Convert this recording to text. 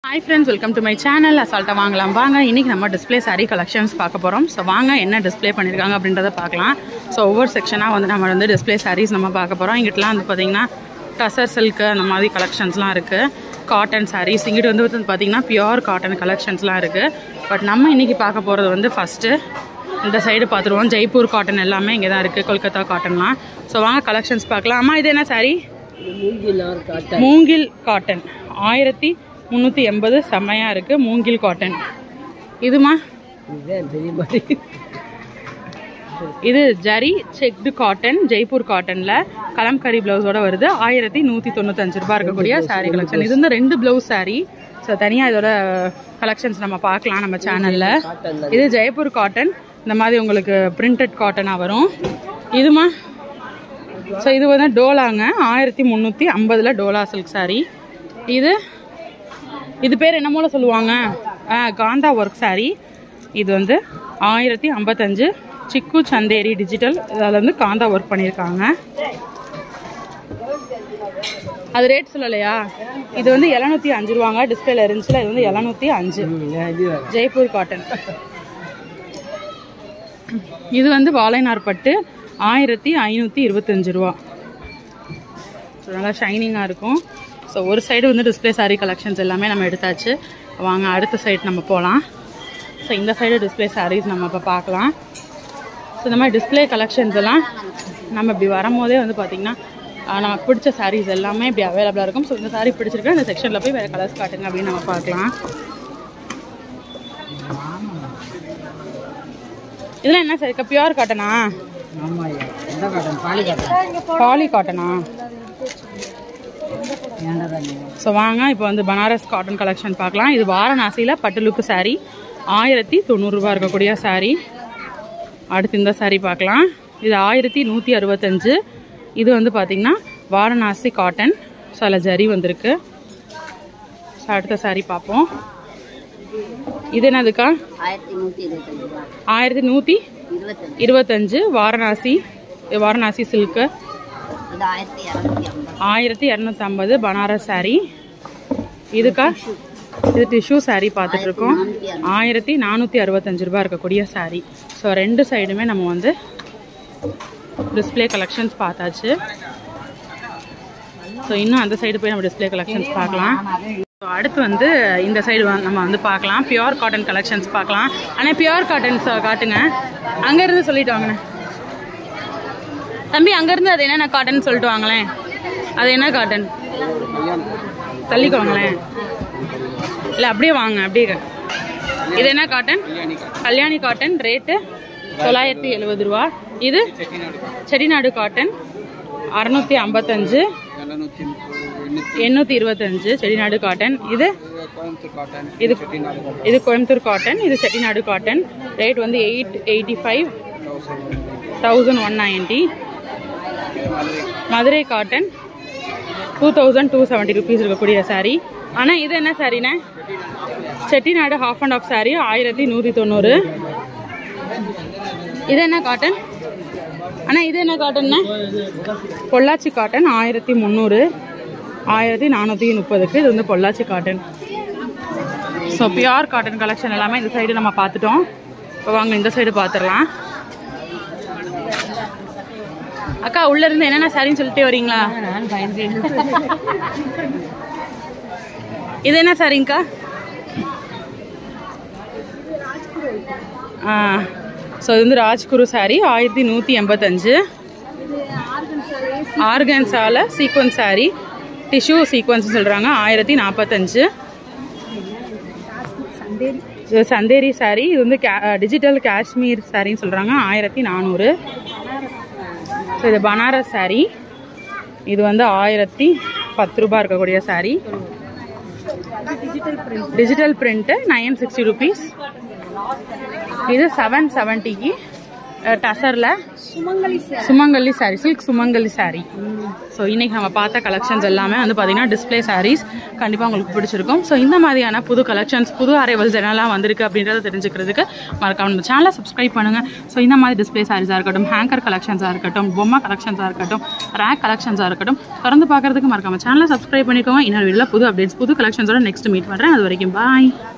Hi friends welcome to my channel அசால்ட்டாக வாங்கலாம் வாங்க இன்றைக்கி நம்ம டிஸ்ப்ளே saree கலெக்ஷன்ஸ் பார்க்க போகிறோம் ஸோ வாங்க என்ன டிஸ்ப்ளே பண்ணியிருக்காங்க அப்படின்றத பார்க்கலாம் ஸோ ஒவ்வொரு செக்ஷனாக வந்து நம்ம வந்து டிஸ்ப்ளே sarees நம்ம பார்க்க போகிறோம் இங்கிட்டலாம் வந்து பார்த்திங்கன்னா டசர் சில்க்கு அந்த மாதிரி கலெக்ஷன்ஸ்லாம் இருக்குது காட்டன் sarees இங்கிட்டு வந்து வந்து பார்த்திங்கன்னா பியோர் காட்டன் கலெக்ஷன்ஸ்லாம் இருக்குது பட் நம்ம இன்றைக்கி பார்க்க போகிறது வந்து ஃபஸ்ட்டு இந்த சைடு பார்த்துருவோம் ஜெய்ப்பூர் காட்டன் எல்லாமே இங்கே தான் இருக்குது கொல்கத்தா காட்டன்லாம் ஸோ வாங்க கலெக்ஷன்ஸ் பார்க்கலாம் அம்மா இது என்ன saree மூங்கிலார் காட்டன் மூங்கில் காட்டன் ஆயிரத்தி முந்நூற்றி எண்பது செம்மையாக இருக்குது மூங்கில் காட்டன் இதுமா இதுதான் பெரிய மாதிரி இது ஜரி செக்டு காட்டன் ஜெய்ப்பூர் காட்டனில் கலம்கரி ப்ளவுஸோட வருது ஆயிரத்தி நூற்றி தொண்ணூத்தஞ்சு ரூபாய் இருக்கக்கூடிய saree கலெக்ஷன் இது வந்து ரெண்டு ப்ளவுஸ் saree ஸோ தனியாக இதோட கலெக்ஷன்ஸ் நம்ம பார்க்கலாம் நம்ம சேனலில் காட்டன் இது ஜெய்ப்பூர் காட்டன் இந்த மாதிரி உங்களுக்கு பிரிண்டட் காட்டனாக வரும் இதுமா ஸோ இது வந்து டோலாங்க ஆயிரத்தி முந்நூற்றி ஐம்பதில் டோலா சில்க் saree இது இது பேர் என்னமோல சொல்லுவாங்க ஆ, காந்தா ஒர்க் saree இது வந்து ஆயிரத்தி ஐம்பத்தஞ்சு சிக்கு சந்தேரி டிஜிட்டல் அதில் வந்து காந்தா ஒர்க் பண்ணியிருக்காங்க அது ரேட் சொல்லலையா இது வந்து எழுநூத்தி அஞ்சு ரூபாங்க டிஸ்பிளேல இருந்துச்சுல இது வந்து எழுநூத்தி அஞ்சு இது வேற. ஜெய்ப்பூர் காட்டன் இது வந்து வாழைநார் பட்டு ஆயிரத்தி ஐநூற்றி இருபத்தஞ்சு ரூபா ஸோ நல்லா ஷைனிங்காக இருக்கும் ஸோ ஒரு சைடு வந்து டிஸ்ப்ளே saree கலெக்ஷன்ஸ் எல்லாமே நம்ம எடுத்தாச்சு வாங்க அடுத்த சைடு நம்ம போகலாம் ஸோ இந்த சைடு டிஸ்ப்ளே sarees நம்ம இப்போ பார்க்கலாம் ஸோ இந்த மாதிரி டிஸ்ப்ளே கலெக்ஷன்ஸ் எல்லாம் நம்ம இப்படி வரும்போதே வந்து பார்த்திங்கன்னா ஆஹ், நமக்கு பிடிச்ச sarees எல்லாமே இப்படி அவைலபிளாக இருக்கும் ஸோ இந்த saree பிடிச்சிருக்கு இந்த செக்ஷனில் போய் வேறு கலர்ஸ் காட்டுங்க அப்படின்னு நம்ம பார்க்கலாம் இதெல்லாம் என்ன சார் பியூர் காட்டனா ஆமா ஐயா எந்த காட்டன் பாலி காட்டன் பாலி காட்டனா ஏன்டா நீ ஸோ வாங்க இப்போ வந்து பனாரஸ் காட்டன் கலெக்ஷன் பார்க்கலாம் இது வாரணாசியில் பட்டுலுக்கு saree ஆயிரத்தி தொண்ணூறுரூவா இருக்கக்கூடிய saree அடுத்து இந்த saree பார்க்கலாம் இது ஆயிரத்தி நூற்றி அறுபத்தஞ்சு இது வந்து பார்த்திங்கன்னா வாரணாசி காட்டன் ஸோ அதில் ஜரி வந்திருக்கு ஸோ அடுத்த saree பார்ப்போம் இது என்னதுக்கா ஆயிரத்தி நூற்றி இருபத்தஞ்சு ரூபா ஆயிரத்தி நூற்றி இருபத்தஞ்சு இருபத்தஞ்சு வாரணாசி இது வாரணாசி சில்க்கு இது ஆயிரத்தி இரநூத்தி ஐம்பது ஆயிரத்தி இரநூத்தம்பது பனாரஸ் saree இதுக்கா இது டிஷ்யூ saree பார்த்துட்டு இருக்கோம் ஆயிரத்தி நானூற்றி அறுபத்தஞ்சு ரூபாய் இருக்கக்கூடிய saree ஸோ ரெண்டு சைடுமே நம்ம வந்து டிஸ்ப்ளே கலெக்ஷன்ஸ் பார்த்தாச்சு ஸோ இன்னும் அந்த சைடு போய் நம்ம டிஸ்ப்ளே கலெக்ஷன்ஸ் பார்க்கலாம் ஸோ அடுத்து வந்து இந்த சைடு நம்ம வந்து பார்க்கலாம் பியோர் காட்டன் கலெக்ஷன்ஸ் பார்க்கலாம் ஆனால் பியோர் காட்டன்ஸ் காட்டுங்க அங்கேருந்து சொல்லிட்டு வாங்கண்ணே தம்பி அங்கேருந்து அது என்னென்ன காட்டன் சொல்லிட்டு வாங்களேன் அது என்ன காட்டன் தள்ளிக்கோங்களேன் இல்லை அப்படியே வாங்க அப்படியே க- இது என்ன காட்டன் கல்யாணி காட்டன் ரேட்டு தொள்ளாயிரத்தி எழுபது ரூபா இது செட்டிநாடு காட்டன் அறநூற்றி ஐம்பத்தஞ்சு எண்ணூற்றி இருபத்தஞ்சு செட்டிநாடு காட்டன் இது இது இது கோயம்புத்தூர் காட்டன் இது செட்டிநாடு காட்டன் ரேட் வந்து eight eighty five thousand one ninety Madurai cotton two thousand two seventy rupees இருக்கக்கூடிய saree ஆனால் இது என்ன சாரீண்ணே Chettinad half and half saree ஆயிரத்தி நூற்றி தொண்ணூறு இது என்ன காட்டன் ஆனால் இது என்ன காட்டன்னா பொள்ளாச்சி காட்டன் ஆயிரத்தி முந்நூறு ஆயிரத்தி நானூற்றி முப்பதுக்கு இது வந்து Pollachi cotton so pure cotton collection எல்லாமே இந்த சைடு நம்ம பார்த்துட்டோம் இப்போ வாங்க இந்த சைடு பார்த்துடலாம் அக்கா உள்ள இருந்து என்னென்ன சாரின்னு சொல்லிட்டே வரீங்களா நான் பயன்படுறேன் இது என்ன சாரிங்கக்கா ஆ ஸோ இது வந்து ராஜ்குரு சாரி ஆயிரத்தி நூற்றி எண்பத்தஞ்சு ஆர்கன்ஸால சீக்வன்ஸ் சாரி டிஷ்யூ சீக்வன்ஸ் சொல்கிறாங்க ஆயிரத்தி நாற்பத்தஞ்சு இது சந்தேரி சாரி இது வந்து டிஜிட்டல் காஷ்மீர் சாரின்னு சொல்கிறாங்க ஆயிரத்தி நானூறு ஸோ இது பனாரஸ் சாரி இது வந்து ஆயிரத்தி பத்து ரூபாய் இருக்கக்கூடிய sari digital print nine sixty rupees இது செவன் செவன்ட்டிக்கு டசரில் சுமங்கலி சுமங்கலி சாரி சில்க் சுமங்கலி சாரி ஸோ இன்னைக்கு நம்ம பார்த்த கலெக்ஷன்ஸ் எல்லாமே வந்து பார்த்தீங்கன்னா டிஸ்ப்ளே சாரீஸ் கண்டிப்பாக உங்களுக்கு பிடிச்சிருக்கும் ஸோ இந்த மாதிரியான புது கலெக்ஷன்ஸ் புது அரைவல்ஸ் என்னெல்லாம் வந்திருக்கு அப்படின்றத தெரிஞ்சுக்கிறதுக்கு மறக்காம நம்ம சேனலை சப்ஸ்கிரைப் பண்ணுங்கள் ஸோ இந்த மாதிரி டிஸ்ப்ளே சாரீஸாக இருக்கட்டும் ஹேங்கர் கலெக்ஷன்ஸாக இருக்கட்டும் பொம்மை கலெக்ஷன்ஸாக இருக்கட்டும் ரேக் கலெக்ஷன்ஸாக இருக்கட்டும் தொடர்ந்து பார்க்கறதுக்கு மறக்காம சேனலை சப்ஸ்கிரைப் பண்ணிக்கோங்க இன்னொரு வீடியோவில் புது அப்டேட்ஸ் புது கலெக்ஷன்ஸோட நெக்ஸ்ட் மீட் பண்ணுறேன் அது வரைக்கும் பாய்